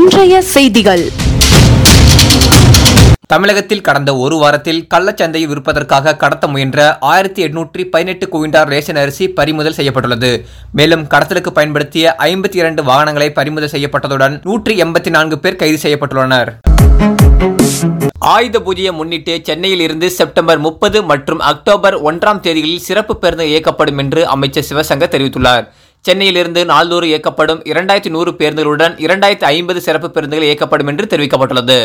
இன்றைய செய்திகள் தமிழகத்தில் கடந்த ஒரு வாரத்தில் கள்ளச்சந்தையில் விற்பதற்காக கடத்த முயன்ற ஆயிரத்தி எட்நூற்றி பதினெட்டு குவிண்டார் ரேஷன் அரிசி பறிமுதல் செய்யப்பட்டுள்ளது மேலும் கடத்தலுக்கு பயன்படுத்திய ஐம்பத்தி இரண்டு வாகனங்களை பறிமுதல் செய்யப்பட்டதுடன் நூற்றி எண்பத்தி நான்கு பேர் கைது செய்யப்பட்டுள்ளனர் ஆயுத பூஜையை முன்னிட்டு சென்னையில் இருந்து செப்டம்பர் முப்பது மற்றும் அக்டோபர் ஒன்றாம் தேதிகளில் சிறப்பு பேருந்து இயக்கப்படும் என்று அமைச்சர் சிவசங்கர் தெரிவித்துள்ளார் சென்னையிலிருந்து நாள்தோறும் இயக்கப்படும் இரண்டாயிரத்தி நூறு பேருந்துகளுடன் இரண்டாயிரத்தி ஐம்பது சிறப்பு பேருந்துகள் இயக்கப்படும் என்று தெரிவிக்கப்பட்டுள்ளது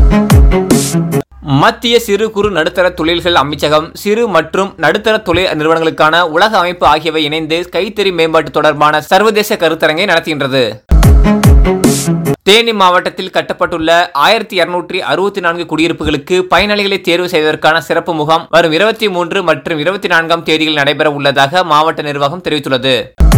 மத்திய சிறு குறு நடுத்தர தொழில்கள் அமைச்சகம் சிறு மற்றும் நடுத்தர தொழில் நிறுவனங்களுக்கான உலக அமைப்பு ஆகியவை இணைந்து கைத்தறி மேம்பாட்டு தொடர்பான சர்வதேச கருத்தரங்கை நடத்துகின்றது தேனி மாவட்டத்தில் கட்டப்பட்டுள்ள ஆயிரத்தி இருநூற்றி அறுபத்தி நான்கு குடியிருப்புகளுக்கு பயனாளிகளை தேர்வு செய்வதற்கான சிறப்பு முகாம் வரும் இருபத்தி மூன்று மற்றும் இருபத்தி நான்காம் தேதியில் நடைபெற உள்ளதாக மாவட்ட நிர்வாகம் தெரிவித்துள்ளது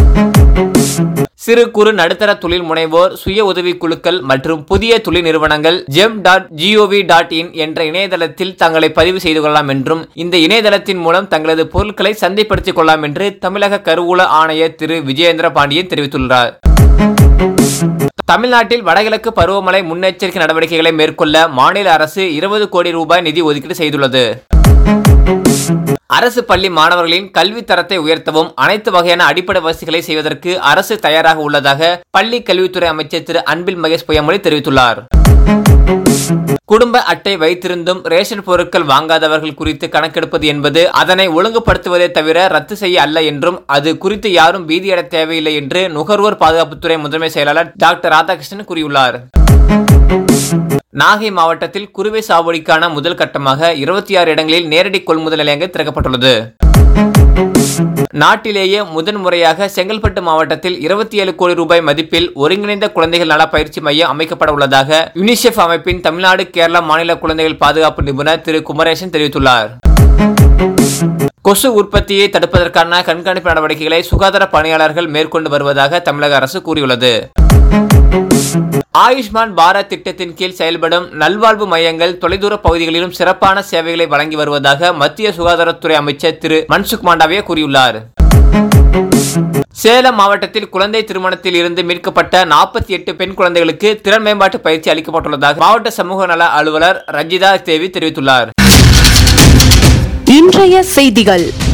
சிறு குறு நடுத்தர தொழில் முனைவோர் சுய உதவி குழுக்கள் மற்றும் புதிய தொழில் நிறுவனங்கள் GeM dot G O V dot in என்ற இணையதளத்தில் தங்களை பதிவு செய்து கொள்ளலாம் என்றும் இந்த இணையதளத்தின் மூலம் தங்களது பொருட்களை சந்தைப்படுத்திக் கொள்ளலாம் என்று தமிழக கருவூல ஆணையர் திரு விஜயேந்திர பாண்டியன் தெரிவித்துள்ளார் தமிழ்நாட்டில் வடகிழக்கு பருவமழை முன்னெச்சரிக்கை நடவடிக்கைகளை மேற்கொள்ள மாநில அரசு இருபது கோடி ரூபாய் நிதி ஒதுக்கீடு செய்துள்ளது அரசு பள்ளி மாணவர்களின் கல்வி தரத்தை உயர்த்தவும் அனைத்து வகையான அடிப்படை வசதிகளை செய்வதற்கு அரசு தயாராக உள்ளதாக பள்ளி கல்வித்துறை அமைச்சர் திரு அன்பில் மகேஷ் பொய்யாமொழி தெரிவித்துள்ளார் குடும்ப அட்டை வைத்திருந்தும் ரேஷன் பொருட்கள் வாங்காதவர்கள் குறித்து கணக்கெடுப்பது என்பது அதனை ஒழுங்குபடுத்துவதை தவிர ரத்து செய்ய அல்ல என்றும் அது குறித்து யாரும் பீதியட தேவையில்லை என்று நுகர்வோர் பாதுகாப்புத்துறை முதன்மை செயலாளர் டாக்டர் ராதாகிருஷ்ணன் கூறியுள்ளார் நாகை மாவட்டத்தில் குறுவை சாகுபடிக்கான முதல் கட்டமாக இருபத்தி ஆறு இடங்களில் நேரடி கொள்முதல் நிலையங்கள் திறக்கப்பட்டுள்ளது நாட்டிலேயே முதன்முறையாக செங்கல்பட்டு மாவட்டத்தில் இருபத்தி ஏழு கோடி ரூபாய் மதிப்பில் ஒருங்கிணைந்த குழந்தைகள் நல பயிற்சி மையம் அமைக்கப்பட உள்ளதாக யுனிசெஃப் அமைப்பின் தமிழ்நாடு கேரளா மாநில குழந்தைகள் பாதுகாப்பு நிபுணர் திரு குமரேசன் தெரிவித்துள்ளார் கொசு உற்பத்தியை தடுப்பதற்கான கண்காணிப்பு நடவடிக்கைகளை சுகாதார பணியாளர்கள் மேற்கொண்டு வருவதாக தமிழக அரசு கூறியுள்ளது ஆயுஷ்மான் பாரத் திட்டத்தின் கீழ் செயல்படும் நல்வாழ்வு மையங்கள் தொலைதூர பகுதிகளிலும் சிறப்பான சேவைகளை வழங்கி வருவதாக மத்திய சுகாதாரத்துறை அமைச்சர் திரு மன்சுக் மாண்டவியா கூறியுள்ளார் சேலம் மாவட்டத்தில் குழந்தை திருமணத்தில் இருந்து மீட்கப்பட்ட நாற்பத்தி எட்டு பெண் குழந்தைகளுக்கு திறன் மேம்பாட்டு பயிற்சி அளிக்கப்பட்டுள்ளதாக மாவட்ட சமூக நல அலுவலர் ரஞ்சிதா தேவி தெரிவித்துள்ளார் இன்றைய செய்திகள்